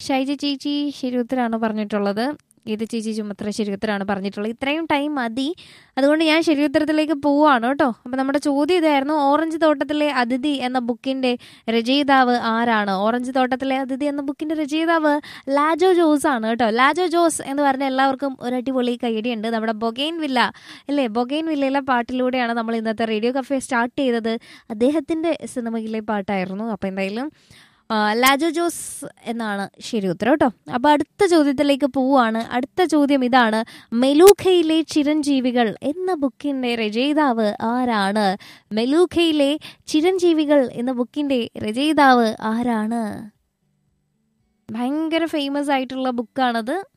ഷൈജ ചേച്ചി ശരി ഉത്തരമാണ് പറഞ്ഞിട്ടുള്ളത് ഗീത ചേച്ചി ചുമത്ര ശരി ഉത്തരമാണ് പറഞ്ഞിട്ടുള്ളത് ഇത്രയും ടൈം മതി അതുകൊണ്ട് ഞാൻ ശരി ഉത്തരത്തിലേക്ക് പോവാണ് കേട്ടോ അപ്പം നമ്മുടെ ചോദ്യം ഇതായിരുന്നു ഓറഞ്ച് തോട്ടത്തിലെ അതിഥി എന്ന ബുക്കിന്റെ രചയിതാവ് ആരാണ് ഓറഞ്ച് തോട്ടത്തിലെ അതിഥി എന്ന ബുക്കിന്റെ രചയിതാവ് ലാജോ ജോസ് ആണ് കേട്ടോ ലാജോ ജോസ് എന്ന് പറഞ്ഞ എല്ലാവർക്കും ഒരു അടിപൊളി കൈയടിയുണ്ട് നമ്മുടെ ബൊഗൈൻ വില്ല അല്ലേ ബൊഗൈൻ വില്ലയിലെ പാട്ടിലൂടെയാണ് നമ്മൾ ഇന്നത്തെ റേഡിയോ കഫേ സ്റ്റാർട്ട് ചെയ്തത് അദ്ദേഹത്തിന്റെ സിനിമയിലെ പാട്ടായിരുന്നു അപ്പം എന്തായാലും ആ, ലാജോ ജോസ് എന്നാണ് ശരി ഉത്തരം കേട്ടോ അപ്പൊ അടുത്ത ചോദ്യത്തിലേക്ക് പോവാണ് അടുത്ത ചോദ്യം ഇതാണ് മെലൂഖയിലെ ചിരഞ്ജീവികൾ എന്ന ബുക്കിന്റെ രചയിതാവ് ആരാണ് മെലൂഖയിലെ ചിരഞ്ജീവികൾ എന്ന ബുക്കിന്റെ രചയിതാവ് ആരാണ് ഭയങ്കര ഫേമസ് ആയിട്ടുള്ള ബുക്കാണത്